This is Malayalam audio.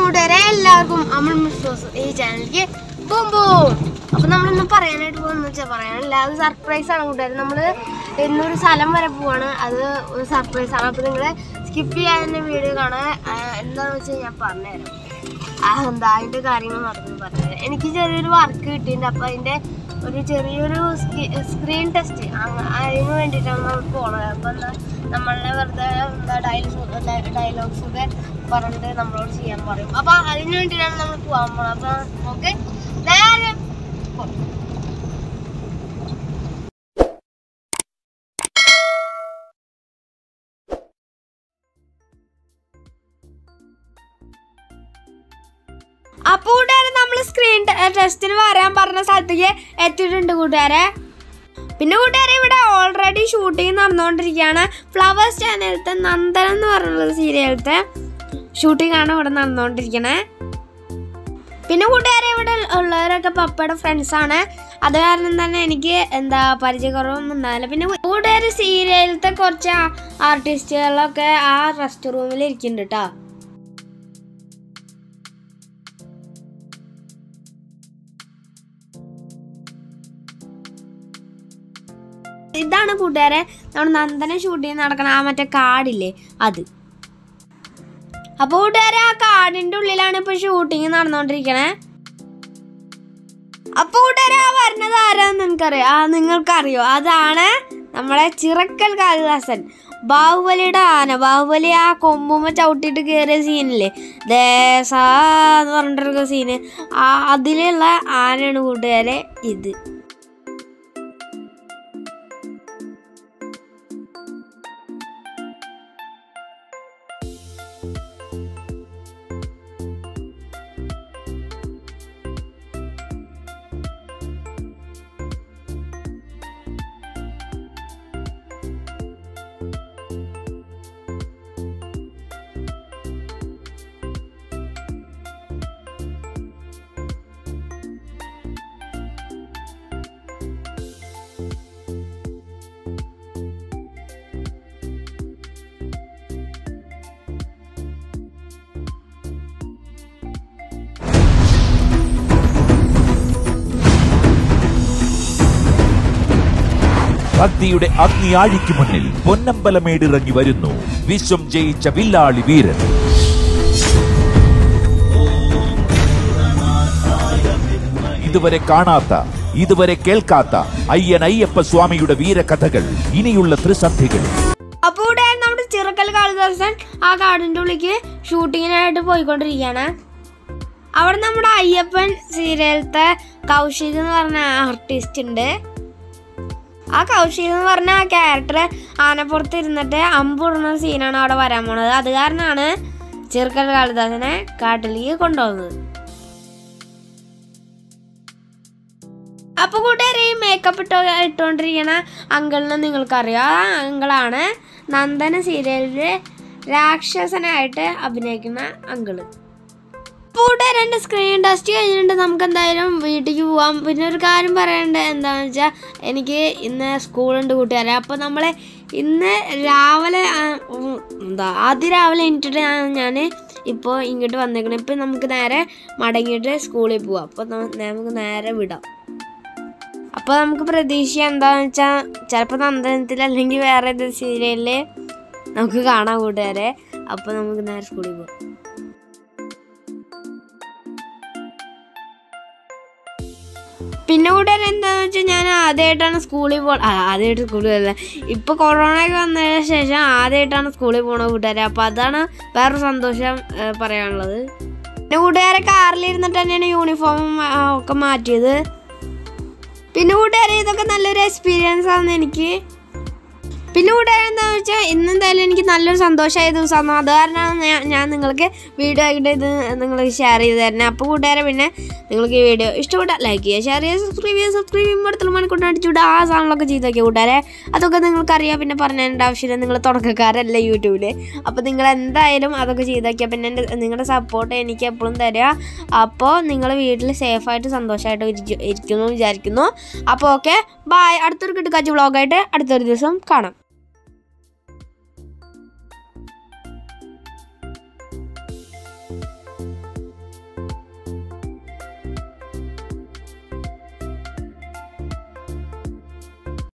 കൂട്ടുകാരെ എല്ലാവർക്കും അമൽ മിസ്റ്റോസ് ഈ ചാനലിലേക്ക് പോകുമ്പോൾ അപ്പൊ നമ്മളിന്ന് പറയാനായിട്ട് പോകുന്ന വെച്ചാൽ പറയാനില്ല അത് സർപ്രൈസ് ആണ് കൂട്ടുകാരെ നമ്മള് ഇന്നൊരു സ്ഥലം വരെ പോവാണ് അത് ഒരു സർപ്രൈസ് ആണ് അപ്പൊ നിങ്ങള് സ്കിപ്പ് ചെയ്യാൻ തന്നെ വീഡിയോ കാണാൻ എന്താന്ന് വെച്ചാൽ ഞാൻ പറഞ്ഞുതരാം ആ എന്താ അതിന്റെ കാര്യങ്ങൾ മാത്രം പറഞ്ഞുതരാം എനിക്ക് ചെറിയൊരു വർക്ക് കിട്ടിയിട്ടുണ്ട് അപ്പൊ അതിന്റെ ഒരു ചെറിയൊരു സ്ക്രീൻ ടെസ്റ്റ് അതിന് വേണ്ടിയിട്ടാണ് നമ്മൾ പോണത് അപ്പൊ എന്താ നമ്മളെ വെറുതെ എന്താ ഡയലോഗ്സ് ഡയലോഗ്സ് ഒക്കെ പറഞ്ഞിട്ട് നമ്മളോട് ചെയ്യാൻ പറയും അപ്പൊ അതിന് വേണ്ടിയിട്ടാണ് നമ്മൾ പോകാൻ പോണത് അപ്പൊ നമുക്ക് നേരെ പോകാം. അപ്പൊ കൂട്ടുകാരെ നമ്മൾ സ്ക്രീൻ ടെസ്റ്റിന് വരാൻ പറഞ്ഞ സ്ഥലത്തേക്ക് എത്തിയിട്ടുണ്ട് കൂട്ടുകാരെ പിന്നെ കൂട്ടുകാരെ ഇവിടെ ഓൾറെഡി ഷൂട്ടിംഗ് നടന്നുകൊണ്ടിരിക്കുകയാണ് ഫ്ലവേഴ്സ് ചാനലിലത്തെ നന്ദനം എന്ന് പറഞ്ഞുള്ള സീരിയലത്തെ ഷൂട്ടിംഗ് ആണ് ഇവിടെ നടന്നുകൊണ്ടിരിക്കണേ പിന്നെ കൂട്ടുകാരെ ഇവിടെ ഉള്ളവരൊക്കെ പപ്പയുടെ ഫ്രണ്ട്സ് ആണ് അത് കാരണം തന്നെ എനിക്ക് എന്താ പരിചയക്കുറവൊന്നും ഉണ്ടാവില്ല പിന്നെ കൂട്ടുകാർ സീരിയലത്തെ കുറച്ച് ആർട്ടിസ്റ്റുകളൊക്കെ ആ റെസ്റ്റ് റൂമിൽ ഇരിക്കുന്നുണ്ട് കേട്ടോ ഇതാണ് കൂട്ടുകാരെ നമ്മുടെ നന്ദന ഷൂട്ടിങ് നടക്കണ ആ മറ്റേ കാടില്ലേ അത് അപ്പൊ കൂട്ടുകാരെ ആ കാടിന്റെ ഉള്ളിലാണ് ഇപ്പൊ ഷൂട്ടിങ് നടന്നുകൊണ്ടിരിക്കണേ അപ്പൊ കൂട്ടുകാരെ ആ വരുന്നത് ആരാന്ന് നിനക്കറിയോ ആ നിങ്ങൾക്കറിയോ അതാണ് നമ്മളെ ചിറക്കൽ കാളിദാസൻ ബാഹുബലിയുടെ ആന ബാഹുബലി ആ കൊമ്പുമ്മ ചവിട്ടിയിട്ട് കയറിയ സീനില്ലേ ദേശാ എന്ന് പറഞ്ഞിട്ടൊരു സീന് ആ അതിലുള്ള ആനയാണ് കൂട്ടുകാരെ ഇത് ഭക്തിയുടെ അഗ്നിയാഴിക്ക് മുന്നിൽ പൊന്നമ്പലമേടിറങ്ങി വരുന്നു വിശ്വം ജയിച്ച വില്ലാളി വീരൻ ഇതുവരെ കാണാത്ത ഇതുവരെ കേൾക്കാത്ത അയ്യൻ അയ്യപ്പ സ്വാമിയുടെ വീരകഥകൾ ഇനിയുള്ള ത്രിസന്ധികളിൽ അപ്പൊ ഇവിടെ നമ്മുടെ ചിറക്കൽ കാളിദാസൻ ആ കാടിന്റെ ഉള്ളിലേക്ക് ഷൂട്ടിങ്ങിനായിട്ട് പോയിക്കൊണ്ടിരിക്കുകയാണ് അവിടെ നമ്മുടെ അയ്യപ്പൻ സീരിയലത്തെ കൗശിക് എന്ന് പറഞ്ഞ ആർട്ടിസ്റ്റ് ഉണ്ട് ആ കൗശിക് എന്ന് പറഞ്ഞ ആ ക്യാരക്ടർ ആനപ്പുറത്ത് ഇരുന്നിട്ട് അമ്പുടുന്ന സീനാണ് അവിടെ വരാൻ പോണത് അത് കാരണമാണ് ചിറക്കൽ കാളിദാസനെ കാട്ടിലേക്ക് കൊണ്ടുപോകുന്നത് അപ്പൊ കൂട്ടുകാരെ ഈ മേക്കപ്പ് ഇട്ടോ ഇട്ടുകൊണ്ടിരിക്കണ അങ്കിളിനെ നിങ്ങൾക്കറിയാം ആ അങ്കിളാണ് നന്ദന സീരിയലില് രാക്ഷസനായിട്ട് അഭിനയിക്കുന്ന അങ്കിള് കൂട്ടുകാരെ എൻ്റെ സ്ക്രീൻ ടെസ്റ്റ് കഴിഞ്ഞിട്ടുണ്ട് നമുക്ക് എന്തായാലും വീട്ടിലേക്ക് പോവാം പിന്നെ ഒരു കാര്യം പറയേണ്ടത് എന്താണെന്ന് വെച്ചാൽ എനിക്ക് ഇന്ന് സ്കൂളുണ്ട് കൂട്ടുകാരെ അപ്പോൾ നമ്മൾ ഇന്ന് രാവിലെ ആ, ഉം, എന്താ ആദ്യം രാവിലെ എണീറ്റിട്ട് ഞാൻ ഇപ്പോൾ ഇങ്ങോട്ട് വന്നേക്കണം ഇപ്പം നമുക്ക് നേരെ മടങ്ങിയിട്ട് സ്കൂളിൽ പോവാം അപ്പോൾ നമുക്ക് നേരെ വിടാം അപ്പോൾ നമുക്ക് പ്രതീക്ഷ എന്താന്ന് വെച്ചാൽ ചിലപ്പോൾ നന്ദനത്തിൽ അല്ലെങ്കിൽ വേറെ ഏത് സീരിയലിൽ നമുക്ക് കാണാൻ കൂട്ടുകാരെ അപ്പോൾ നമുക്ക് നേരെ സ്കൂളിൽ പോകാം പിന്നെ കൂട്ടുകാരെ എന്താന്ന് വെച്ചാൽ ഞാൻ ആദ്യമായിട്ടാണ് സ്കൂളിൽ പോ ആ, ആദ്യമായിട്ട് സ്കൂളിൽ അല്ല ഇപ്പോൾ കൊറോണ ഒക്കെ വന്നതിന് ശേഷം ആദ്യമായിട്ടാണ് സ്കൂളിൽ പോണത് കൂട്ടുകാരെ അപ്പോൾ അതാണ് വേറൊരു സന്തോഷം ഏ, പറയാനുള്ളത് പിന്നെ കൂട്ടുകാരെ കാറിലിരുന്നിട്ട് തന്നെയാണ് യൂണിഫോമും ആ, ഒക്കെ മാറ്റിയത് പിന്നെ കൂട്ടുകാരെ ഇതൊക്കെ നല്ലൊരു എക്സ്പീരിയൻസ് ആണ് എനിക്ക് പിന്നെ കൂട്ടുകാരെ എന്താണെന്ന് വെച്ചാൽ ഇന്ന് എന്തായാലും എനിക്ക് നല്ലൊരു സന്തോഷമായ ദിവസമാണ് അത് കാരണമാണ് ഞാൻ ഞാൻ നിങ്ങൾക്ക് വീഡിയോ ആയിട്ട് ഇത് നിങ്ങൾക്ക് ഷെയർ ചെയ്ത് തരുന്നത് അപ്പോൾ കൂട്ടുകാരെ പിന്നെ നിങ്ങൾക്ക് ഈ വീഡിയോ ഇഷ്ടപ്പെട്ടാൽ ലൈക്ക് ചെയ്യുക ഷെയർ ചെയ്യുക സബ്സ്ക്രൈബ് ചെയ്യുക സബ്സ്ക്രൈബ് ചെയ്യുമ്പോൾ അടുത്തുള്ള മണിക്കൂട്ടം അടിച്ചുവിടുക ആ സാധനങ്ങളൊക്കെ ചെയ്ത് നോക്കിയ കൂട്ടുകാരെ അതൊക്കെ നിങ്ങൾക്കറിയാം പിന്നെ പറഞ്ഞതിൻ്റെ ആവശ്യമില്ല നിങ്ങൾ തുടക്കക്കാരല്ല യൂട്യൂബിൽ അപ്പോൾ നിങ്ങൾ എന്തായാലും അതൊക്കെ ചെയ്ത് നോക്കിയാൽ പിന്നെ എൻ്റെ നിങ്ങളുടെ സപ്പോർട്ട് എനിക്ക് എപ്പോഴും തരിക അപ്പോൾ നിങ്ങൾ വീട്ടിൽ സേഫായിട്ട് സന്തോഷമായിട്ട് ഇരിക്കുന്നു വിചാരിക്കുന്നു അപ്പോൾ ഓക്കെ ബായ് അടുത്തൊരു കിട്ടുകാച്ച് വ്ളോഗായിട്ട് അടുത്തൊരു ദിവസം കാണാം